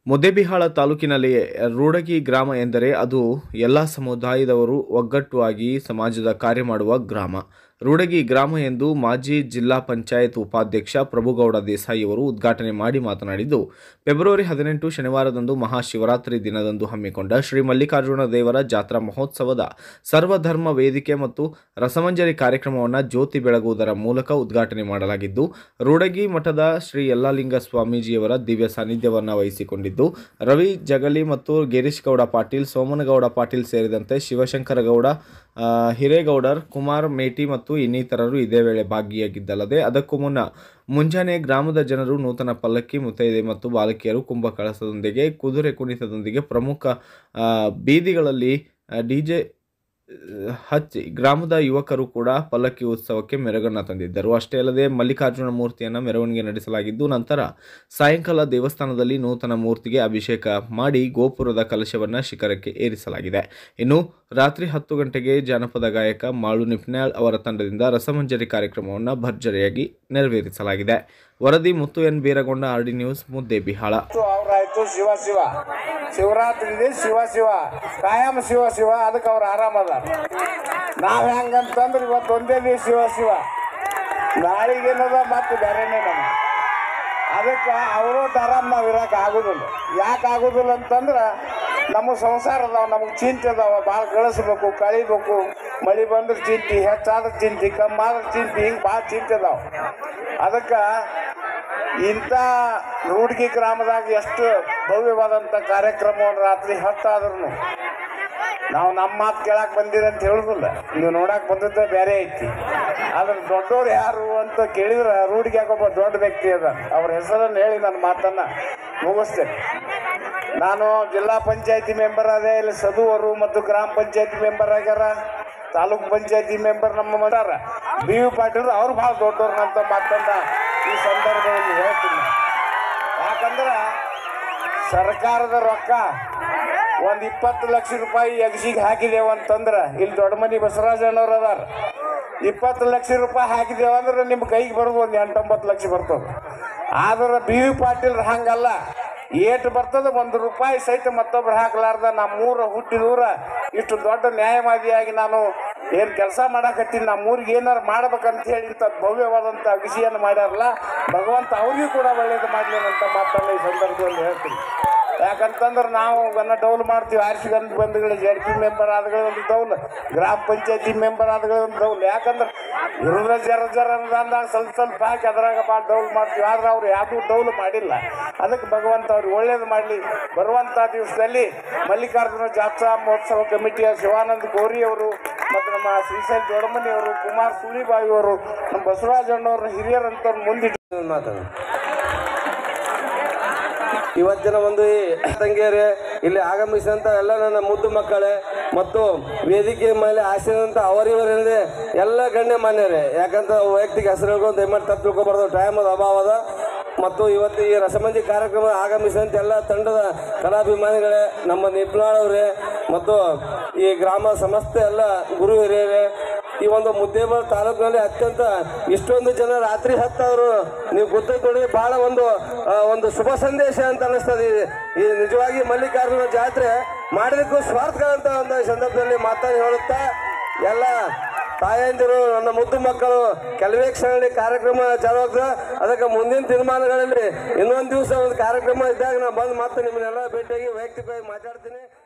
ಮುದ್ದೇಬಿಹಾಳ ತಾಲೂಕಿನಲ್ಲಿ ರೂಡಗಿ ಗ್ರಾಮ ಎಂದರೆ ಅದು ಎಲ್ಲ ಸಮುದಾಯದವರು ಒಗ್ಗಟ್ಟುವಾಗಿ ಸಮಾಜದ ಕಾರ್ಯ ಮಾಡುವ ಗ್ರಾಮ ರೂಡಗಿ ಗ್ರಾಮ ಎಂದು ಮಾಜಿ ಜಿಲ್ಲಾ ಪಂಚಾಯತ್ ಉಪಾಧ್ಯಕ್ಷ ಪ್ರಭುಗೌಡ ದೇಸಾಯಿ ಅವರು ಉದ್ಘಾಟನೆ ಮಾಡಿ ಮಾತನಾಡಿದ್ದು ಫೆಬ್ರವರಿ ಹದಿನೆಂಟು ಶನಿವಾರದಂದು ಮಹಾಶಿವರಾತ್ರಿ ದಿನದಂದು ಹಮ್ಮಿಕೊಂಡ ಶ್ರೀ ಮಲ್ಲಿಕಾರ್ಜುನ ದೇವರ ಜಾತ್ರಾ ಮಹೋತ್ಸವದ ಸರ್ವಧರ್ಮ ವೇದಿಕೆ ಮತ್ತು ರಸಮಂಜರಿ ಕಾರ್ಯಕ್ರಮವನ್ನು ಜ್ಯೋತಿ ಬೆಳಗುವುದರ ಮೂಲಕ ಉದ್ಘಾಟನೆ ಮಾಡಲಾಗಿದ್ದು ರೂಡಗಿ ಮಠದ ಶ್ರೀ ಯಲ್ಲಾಲಿಂಗ ಸ್ವಾಮೀಜಿಯವರ ದಿವ್ಯ ಸಾನ್ನಿಧ್ಯವನ್ನು ವಹಿಸಿಕೊಂಡಿದ್ದು ರವಿ ಜಗಲಿ ಮತ್ತು ಗಿರೀಶ್ ಗೌಡ ಪಾಟೀಲ್ ಸೋಮನಗೌಡ ಪಾಟೀಲ್ ಸೇರಿದಂತೆ ಶಿವಶಂಕರ ಗೌಡ ಆ, ಹಿರೇಗೌಡರ್ ಕುಮಾರ್ ಮೇಟಿ ಮತ್ತು ಇನ್ನಿತರರು ಇದೇ ವೇಳೆ ಭಾಗಿಯಾಗಿದ್ದಲ್ಲದೆ ಅದಕ್ಕೂ ಮುನ್ನ ಮುಂಜಾನೆ ಗ್ರಾಮದ ಜನರು ನೂತನ ಪಲ್ಲಕ್ಕಿ ಮುತ್ತೈದೆ ಮತ್ತು ಬಾಲಕಿಯರು ಕುಂಭ ಕಳಸದೊಂದಿಗೆ ಕುದುರೆ ಕುಣಿತದೊಂದಿಗೆ ಪ್ರಮುಖ ಆ, ಬೀದಿಗಳಲ್ಲಿ ಡಿಜೆ ಹಚ್ಚಿ ಗ್ರಾಮದ ಯುವಕರು ಕೂಡ ಪಲ್ಲಕ್ಕಿ ಉತ್ಸವಕ್ಕೆ ಮೆರಗನ್ನು ತಂದಿದ್ದರು ಅಷ್ಟೇ ಅಲ್ಲದೆ ಮಲ್ಲಿಕಾರ್ಜುನ ಮೂರ್ತಿಯನ್ನು ಮೆರವಣಿಗೆ ನಡೆಸಲಾಗಿದ್ದು ನಂತರ ಸಾಯಂಕಾಲ ದೇವಸ್ಥಾನದಲ್ಲಿ ನೂತನ ಮೂರ್ತಿಗೆ ಅಭಿಷೇಕ ಮಾಡಿ ಗೋಪುರದ ಕಲಶವನ್ನು ಶಿಖರಕ್ಕೆ ಏರಿಸಲಾಗಿದೆ ಇನ್ನು ರಾತ್ರಿ ಹತ್ತು ಗಂಟೆಗೆ ಜಾನಪದ ಗಾಯಕ ಮಾಳು ನಿಪ್ನ್ಯಾಳ್ ಅವರ ತಂಡದಿಂದ ರಸಮಂಜರಿ ಕಾರ್ಯಕ್ರಮವನ್ನು ಭರ್ಜರಿಯಾಗಿ ನೆರವೇರಿಸಲಾಗಿದೆ ವರದಿ Muttu N Beeragonda R D news Muddebihal ಆಯ್ತು ಅವ್ರಾಯ್ತು ಶಿವ ಶಿವ ಶಿವರಾತ್ರಿ ಇದೆ ಶಿವ ಶಿವ ಕಾಯಂ ಶಿವ ಶಿವ ಅದಕ್ಕೆ ಅವ್ರು ಆರಾಮದ ನಾವ್ ಹೆಂಗಂತಂದ್ರೆ ಇವತ್ತು ಒಂದೇ ದಿವಸ ಶಿವ ಶಿವ ನಾಳಿಗೇನದ ಮತ್ತೆ ಬೇರೆನೇ ನಮ್ಮ ಅದಕ್ಕೆ ಅವರು ಆರಾಮ್ ನಾವು ಇರಕ್ಕೆ ಆಗುದಿಲ್ಲ ಯಾಕೆ ಆಗುದಿಲ್ಲ ಅಂತಂದ್ರೆ ನಮ್ಮ ಸಂಸಾರ ಅದಾವ ನಮಗೆ ಚಿಂತೆ ಅದಾವ ಭಾಳ ಗಳಿಸ್ಬೇಕು ಕಳಿಬೇಕು ಮಳೆ ಬಂದ್ರೆ ಚಿಂತೆ ಹೆಚ್ಚಾದ್ರೆ ಚಿಂತೆ ಕಮ್ಮಾದ್ರೆ ಚಿಂತೆ ಹಿಂಗೆ ಭಾಳ ಚಿಂತೆ ಅದಾವ ಅದಕ್ಕೆ ಇಂಥ ರೂಡ್ಗಿ ಗ್ರಾಮದಾಗ ಎಷ್ಟು ಭವ್ಯವಾದಂಥ ಕಾರ್ಯಕ್ರಮವನ್ನು ರಾತ್ರಿ ಹತ್ತಾದ್ರೂ ನಾವು ನಮ್ಮ ಮಾತು ಕೇಳಕ್ಕೆ ಬಂದಿರ ಅಂತ ಹೇಳುದಿಲ್ಲ ನೀವು ನೋಡಕ್ಕೆ ಬಂದದ್ದ ಬೇರೆ ಐತಿ ಆದ್ರೆ ದೊಡ್ಡವ್ರು ಯಾರು ಅಂತ ಕೇಳಿದ್ರೆ ರೂಢಿಗೆ ಯಾಕೊಬ್ಬ ದೊಡ್ಡ ವ್ಯಕ್ತಿ ಅದ ಅವ್ರ ಹೆಸರನ್ನು ಹೇಳಿ ನನ್ನ ಮಾತನ್ನ ಮುಗಿಸ್ತೇನೆ ನಾನು ಜಿಲ್ಲಾ ಪಂಚಾಯತಿ ಮೆಂಬರ್ ಅದೇ ಇಲ್ಲಿ ಸದುವರು ಮತ್ತು ಗ್ರಾಮ ಪಂಚಾಯತಿ ಮೆಂಬರ್ ಆಗ್ಯಾರ ತಾಲೂಕ್ ಪಂಚಾಯತಿ ಮೆಂಬರ್ ನಮ್ಮ ಮದಾರ ಬಿ ವಿ ಪಾಟೀಲ್ ಅವ್ರು ಭಾಳ ದೊಡ್ಡವ್ರು ಅಂತ ಮಾತನ್ನ ಈ ಸಂದರ್ಭದಲ್ಲಿ ಹೇಳ್ತೀನಿ ಯಾಕಂದ್ರೆ ಸರ್ಕಾರದ ರೊಕ್ಕ ಒಂದ್ ಇಪ್ಪತ್ತು ಲಕ್ಷ ರೂಪಾಯಿ ಎಗ್ಸಿಗೆ ಹಾಕಿದೇವ ಅಂತಂದ್ರ ಇಲ್ಲಿ ದೊಡ್ಡ ಮನಿ ಬಸವರಾಜಣ್ಣವ್ರು ಅದಾರ ಇಪ್ಪತ್ತು ಲಕ್ಷ ರೂಪಾಯಿ ಹಾಕಿದೇವ ಅಂದ್ರೆ ನಿಮ್ಮ ಕೈಗೆ ಬರೋದು ಒಂದು ಎಂಟೊಂಬತ್ತು ಲಕ್ಷ ಬರ್ತದೆ ಆದ್ರೆ ಬಿ ವಿ ಪಾಟೀಲ್ ಹಂಗಲ್ಲ ಏಟು ಬರ್ತದ ಒಂದು ರೂಪಾಯಿ ಸಹಿತ ಮತ್ತೊಬ್ರು ಹಾಕ್ಲಾರ್ದ ನಮ್ಮೂರ ಹುಟ್ಟಿದೂರ ಇಷ್ಟು ದೊಡ್ಡ ನ್ಯಾಯವಾದಿಯಾಗಿ ನಾನು ಏನು ಕೆಲಸ ಮಾಡಕತ್ತೀನಿ ನಮ್ಮೂರಿಗೆ ಏನಾರು ಮಾಡ್ಬೇಕಂತ ಹೇಳಿ ಇಂಥ ಭವ್ಯವಾದಂಥ ಅಗಸಿಯನ್ನು ಮಾಡ್ಯಾರಲ್ಲ ಭಗವಂತ ಅವ್ರಿಗೂ ಕೂಡ ಒಳ್ಳೇದು ಮಾಡಲಿ ಅಂತ ಮಾತನ್ನ ಈ ಸಂದರ್ಭದಲ್ಲಿ ಹೇಳ್ತೀನಿ ಯಾಕಂತಂದ್ರೆ ನಾವು ಗನ್ನ ಡೌಲ್ ಮಾಡ್ತೀವಿ ಆರ್ಸಿ ಗಂಧ ಬಂಧುಗಳು ಜೆಡ್ ಪಿ ಮೆಂಬರ್ ಆದಗಳು ಒಂದು ಡೌಲ್ ಗ್ರಾಮ ಪಂಚಾಯತಿ ಮೆಂಬರ್ ಆದಗಳು ಒಂದು ಡೌಲ್ ಯಾಕಂದ್ರೆ ಇರೋದ್ರ ಜರ ಜರ ಅಂದಾಗ ಸ್ವಲ್ಪ ಸ್ವಲ್ಪ ಹಾಕಿ ಅದ್ರಾಗ ಭಾಳ ಡೌಲ್ ಮಾಡ್ತೀವಿ ಆದ್ರೆ ಅವ್ರು ಯಾವುದೂ ಡೌಲ್ ಮಾಡಿಲ್ಲ ಅದಕ್ಕೆ ಭಗವಂತ ಅವ್ರಿಗೆ ಒಳ್ಳೇದು ಮಾಡಲಿ ಬರುವಂಥ ದಿವಸದಲ್ಲಿ ಮಲ್ಲಿಕಾರ್ಜುನ ಜಾತ್ರಾ ಮಹೋತ್ಸವ ಕಮಿಟಿಯ ಶಿವಾನಂದ ಗೋರಿ ಅವರು ಮತ್ತು ನಮ್ಮ ಶ್ರೀಶೈಲ ದೊಡಮನಿ ಅವರು ಕುಮಾರ್ ಸುಳಿಬಾಯಿ ಅವರು ನಮ್ಮ ಬಸವರಾಜಣ್ಣವ್ರ ಹಿರಿಯರಂತ ಮುಂದಿಟ್ಟು ಮಾತಾಡ ಇವತ್ತಿನ ಒಂದು ಈ ತಂಗಿಯರೇ ಇಲ್ಲಿ ಆಗಮಿಸಿದಂತ ಎಲ್ಲ ನನ್ನ ಮುದ್ದು ಮಕ್ಕಳೇ ಮತ್ತು ವೇದಿಕೆ ಮೇಲೆ ಆಸೆದಂತ ಅವರಿವರಲ್ಲದೆ ಎಲ್ಲ ಗಣ್ಯ ಮಾನ್ಯರೇ ಯಾಕಂತ ವೈಯಕ್ತಿಕ ಹೆಸರು ಹೇಳ್ಕೊಂಡು ದಯಮಾಡಿ ತಪ್ಪು ತಿಳ್ಕೊಬಾರ್ದು ಟೈಮ್ ಅದ ಅಭಾವ ಅದ ಮತ್ತು ಇವತ್ತು ಈ ರಸಮಂಜಿ ಕಾರ್ಯಕ್ರಮ ಆಗಮಿಸಿದಂತ ಎಲ್ಲ ತಂಡದ ಕಲಾಭಿಮಾನಿಗಳೇ ನಮ್ಮ ನಿಪ್ನಾಳ್ ಅವರೇ ಮತ್ತು ಈ ಗ್ರಾಮ ಸಮಸ್ತ ಎಲ್ಲ ಗುರು ಹಿರಿಯರೇ ಈ ಒಂದು ಮುದ್ದೇಬಾಳ ತಾಲೂಕಿನಲ್ಲಿ ಅತ್ಯಂತ ಇಷ್ಟೊಂದು ಜನ ರಾತ್ರಿ ಹತ್ತಾದ್ರು ನೀವು ಗೊತ್ತೈತೊಡಿ ಬಹಳ ಒಂದು ಆ, ಒಂದು ಶುಭ ಸಂದೇಶ ಅಂತ ಅನಿಸ್ತದೆ ಈ- ಈ ನಿಜವಾಗಿ ಮಲ್ಲಿಕಾರ್ಜುನ ಜಾತ್ರೆ ಮಾಡಲಿಕ್ಕೂ ಸ್ವಾರ್ಥಗಳಂತ ಒಂದು ಸಂದರ್ಭದಲ್ಲಿ ಮಾತಾಡಿ ಹೇಳುತ್ತಾ ಎಲ್ಲ ತಾಯಂದಿರು ನನ್ನ ಮುದ್ದು ಮಕ್ಕಳು ಕೆಲವೇ ಕ್ಷಣದಲ್ಲಿ ಕಾರ್ಯಕ್ರಮ ಚಾಲು ಆಗ್ತದೆ ಅದಕ್ಕೆ ಮುಂದಿನ ತೀರ್ಮಾನಗಳಲ್ಲಿ ಇನ್ನೊಂದು ದಿವಸ ಒಂದು ಕಾರ್ಯಕ್ರಮ ಇದ್ದಾಗ ನಾನು ಬಂದು ಮತ್ತೆ ನಿಮ್ಮನ್ನೆಲ್ಲ ಭೇಟಿಯಾಗಿ ವೈಯಕ್ತಿಕವಾಗಿ ಮಾತಾಡ್ತೀನಿ